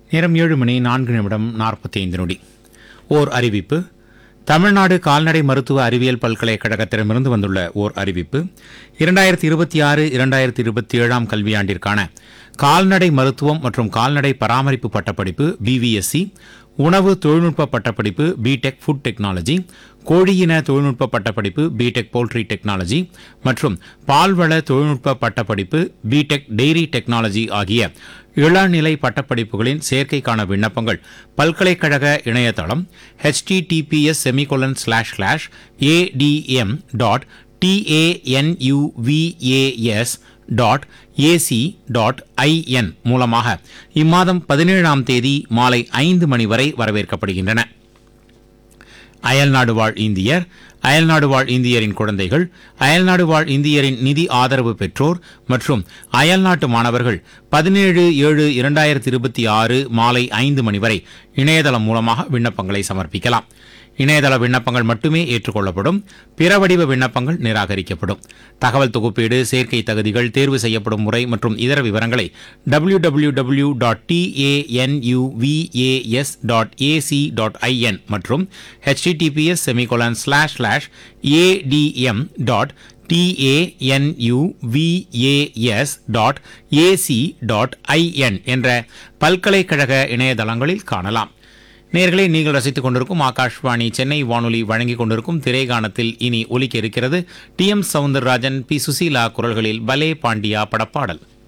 நேரம் ஏழு மணி நான்கு நிமிடம் நாற்பத்தி ஐந்து நொடி ஓர் அறிவிப்பு தமிழ்நாடு கால்நடை மருத்துவ அறிவியல் பல்கலைக்கழகத்திடமிருந்து வந்துள்ள ஓர் அறிவிப்பு இரண்டாயிரத்தி இருபத்தி ஆறு இரண்டாயிரத்தி இருபத்தி ஏழாம் கல்வியாண்டிற்கான கால்நடை மருத்துவம் மற்றும் கால்நடை பராமரிப்பு பட்டப்படிப்பு பிவிஎஸ்சி உணவு தொழில்நுட்ப பட்டப்படிப்பு பிடெக் ஃபுட் டெக்னாலஜி கோழியின தொழில்நுட்ப பட்டப்படிப்பு பிடெக் போல்ட்ரி டெக்னாலஜி மற்றும் பால்வள தொழில்நுட்ப பட்டப்படிப்பு பிடெக் டெய்ரி டெக்னாலஜி ஆகிய இளநிலை பட்டப்படிப்புகளின் சேர்க்கைக்கான விண்ணப்பங்கள் பல்கலைக்கழக இணையதளம் https semicolon slash slash ATM dot TANUVAS dot AC dot IN மூலமாக இம்மாதம் பதினேழாம் தேதி மாலை ஐந்து மணி வரை வரவேற்கப்படுகின்றன அயல்நாடு வாழ் இந்தியர் அயல்நாடு வாழ் இந்தியரின் குழந்தைகள் அயல்நாடு வாழ் இந்தியரின் நிதி ஆதரவு பெற்றோர் மற்றும் அயல்நாட்டு மாணவர்கள் பதினேழு ஏழு இரண்டாயிரத்தி இருபத்தி ஆறு மாலை ஐந்து மணி வரை இணையதளம் மூலமாக விண்ணப்பங்களை சமர்ப்பிக்கலாம் இணையதள விண்ணப்பங்கள் மட்டுமே ஏற்றுக்கொள்ளப்படும் பிற வடிவ விண்ணப்பங்கள் நிராகரிக்கப்படும் தகவல் தொகுப்பீடு சேர்க்கை தகுதிகள் தேர்வு செய்யப்படும் முறை மற்றும் இதர விவரங்களை W W W dot TANUVAS dot AC dot IN மற்றும் HTTPS semicolon slash slash ATM dot TANUVAS dot AC dot IN என்ற பல்கலைக்கழக இணையதளங்களில் காணலாம் நேர்களை நீங்கள் ரசித்துக் கொண்டிருக்கும் ஆகாஷ்வாணி சென்னை வானொலி வழங்கிக் கொண்டிருக்கும் திரைகானத்தில் இனி ஒலிக்க இருக்கிறது T M Soundararajan P Susheela குரல்களில் பலே பாண்டியா படப்பாடல்